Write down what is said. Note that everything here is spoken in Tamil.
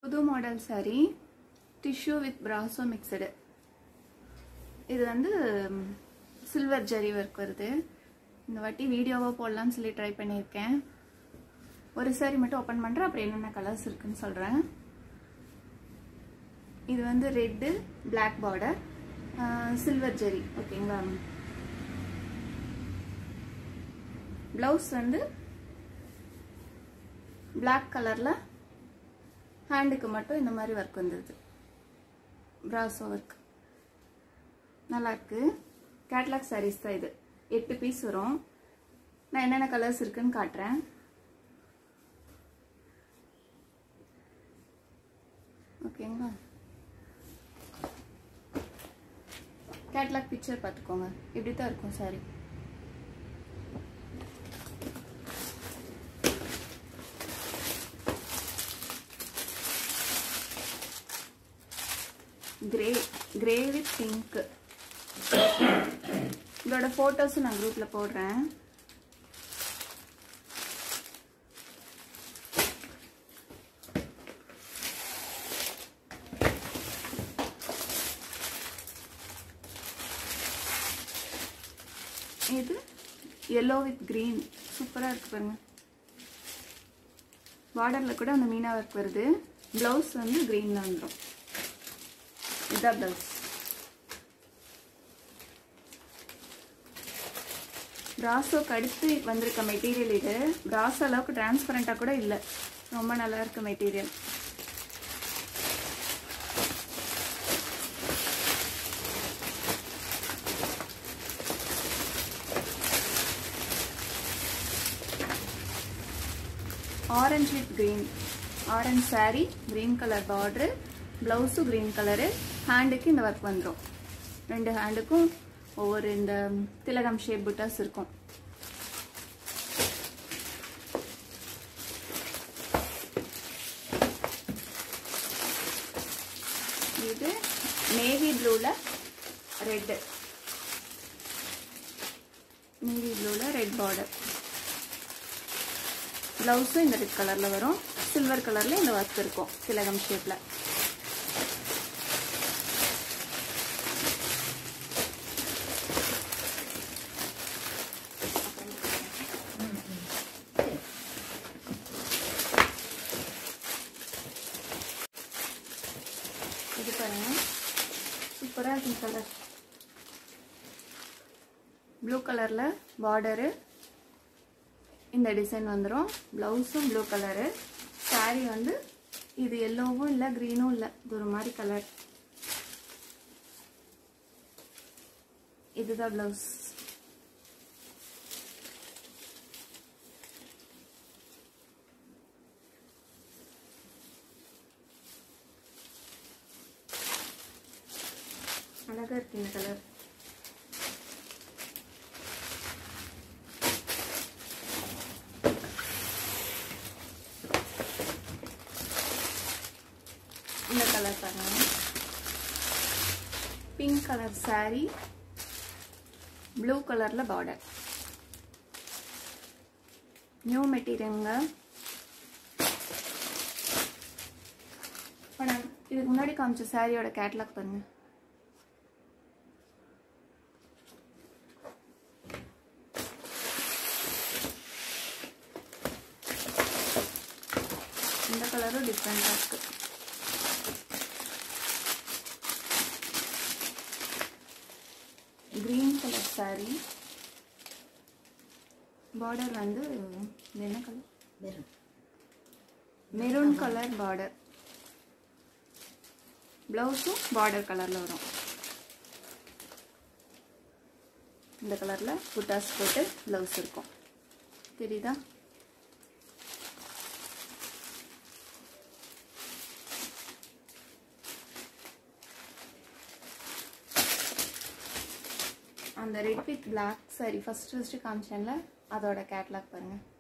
புது model saree tissue with brasso mixed இது வந்து சில்வர் ஜரி ஒர்க் வருது இந்த வாட்டி வீடியோவாக போடலாம்னு சொல்லி ட்ரை பண்ணியிருக்கேன் ஒரு saree மட்டும் ஓப்பன் பண்ணுறேன் அப்புறம் என்னென்ன கலர்ஸ் இருக்குன்னு சொல்கிறேன் இது வந்து red Black border silver zari ஓகேங்களா ப்ளவுஸ் வந்து Black கலரில் ஹேண்டுக்கு மட்டும் இந்த மாதிரி ஒர்க் வந்துடுது ப்ராசோ ஒர்க் நல்லா இருக்கு கேட்லாக் சாரீஸ் தான் இது எட்டு பீஸ் வரும் நான் என்னென்ன கலர்ஸ் இருக்குன்னு காட்டுறேன் ஓகேங்களா கேட்லாக் பிக்சர் பார்த்துக்கோங்க இப்படி தான் இருக்கும் sari grey grey with pink இதோட ஃபோட்டோஸ் நான் குரூப்பில் போடுறேன் இது எல்லோ வித் கிரீன் சூப்பராக இருக்கு பாருங்க பார்டரில் கூட அந்த மீனா ஒர்க் வருது ப்ளவுஸ் வந்து க்ரீனில் வந்துடும் இதுதான் ப்ளவுஸ் பிராசோக்கு அடுத்து வந்திருக்க மெட்டீரியல் இது பிராஸ் அளவுக்கு டிரான்ஸ்பரண்ட்டாக கூட இல்லை ரொம்ப நல்லா இருக்கு material orange with green orange saree green colour border ப்ளவுஸும் க்ரீன் கலரு ஹேண்டுக்கு இந்த ஒர்க் வந்துடும் ரெண்டு ஹேண்டுக்கும் ஒவ்வொரு இந்த திலகம் ஷேப் புட்டாஸ் இருக்கும் இது நேவி ப்ளூவில் ரெட்டு நேவி ப்ளூவில் ரெட் பார்டர் ப்ளவுஸும் இந்த ரெட் கலரில் வரும் சில்வர் கலரில் இந்த ஒர்க் இருக்கும் திலகம் ஷேப்பில் இது பாருங்க சூப்பராக இருக்கும் கலர் ப்ளூ கலரில் பார்டரு இந்த டிசைன் வந்துடும் ப்ளவுஸும் ப்ளூ கலரு saree வந்து இது எல்லோவும் இல்லை க்ரீனும் இல்லை இது ஒரு மாதிரி கலர் இதுதான் ப்ளவுஸ் அழகா இருக்கு இந்த கலர் இந்த கலர் பாருங்க பிங்க் கலர் saree ப்ளூ கலர்ல பார்டர் நியூ மெட்டீரியலுங்க இப்போ நான் இதுக்கு முன்னாடி காமிச்ச சாரியோட கேட்லாக் பாருங்க இந்த கலரும் டிஃப்ரெண்டாக இருக்கு கிரீன் கலர் saree பார்டர் வந்து இது என்ன கலர் வெறும் மெரூன் கலர் பார்டர் ப்ளவுஸும் பார்டர் கலரில் வரும் இந்த கலரில் புட்டாஸ் போட்டு ப்ளவுஸ் இருக்கும் தெரியுதா அந்த red with black sari first first காமிச்சேன்ல அதோட கேட்லாக் பாருங்க